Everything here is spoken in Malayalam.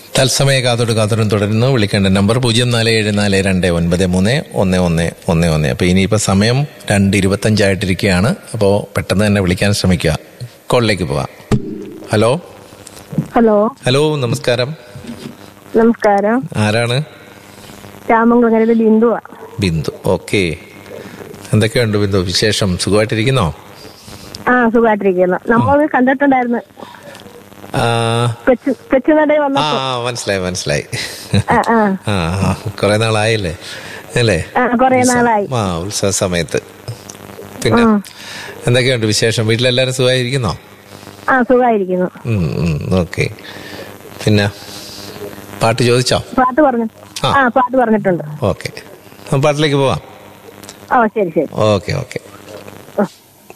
തത്സമയ കാത്തോട് കാത്തോടും തുടരുന്നു വിളിക്കേണ്ട നമ്പർ പൂജ്യം നാല് ഏഴ് നാല് രണ്ട് ഒൻപത് മൂന്ന് ഒന്ന് ഒന്ന് ഒന്ന് ഒന്ന് അപ്പോൾ ഇനിയിപ്പോൾ സമയം രണ്ട് ഇരുപത്തഞ്ചായിട്ടിരിക്കുകയാണ് അപ്പോൾ പെട്ടെന്ന് തന്നെ വിളിക്കാൻ ശ്രമിക്കുക കോളിലേക്ക് പോവാം ഹലോ ഹലോ ഹലോ നമസ്കാരം നമസ്കാരം ആരാണ് രാമംകുളങ്ങരത് ബിന്ദുവാ ബിന്ദു ഓക്കെ എന്തൊക്കെയുണ്ട് ബിന്ദു വിശേഷം സുഖമായിട്ടിരിക്കുന്നോ ആ സുഖമായിട്ടിരിക്കുന്നു നമ്മൾ കണ്ടിട്ടുണ്ടായിരുന്നു ആ കൊച്ചു കൊച്ചുനട ആ വന്നപ്പോ മനസ്സിലായി മനസ്സിലായി ആ ആ ആ ആ, കുറെ നാളായില്ലേ അല്ലേ ആ കൊറേ നാളായി ആ ഉത്സവ സമയത്ത് പിന്നെ എന്തൊക്കെയുണ്ട് വിശേഷം വീട്ടിലെല്ലാരും സുഖമായിരിക്കുന്നോ ആ സുഖമായിരിക്കുന്നു ഓക്കെ പിന്നെ പാട്ട് ചോദിച്ചോ പാട്ട് പറഞ്ഞു ആ. ആ പാട്ട് പറഞ്ഞിട്ടുണ്ട് ഓക്കെ പാട്ടിലേക്ക് പോവാം ഓ ശരി ശരി ഓക്കെ ഓക്കെ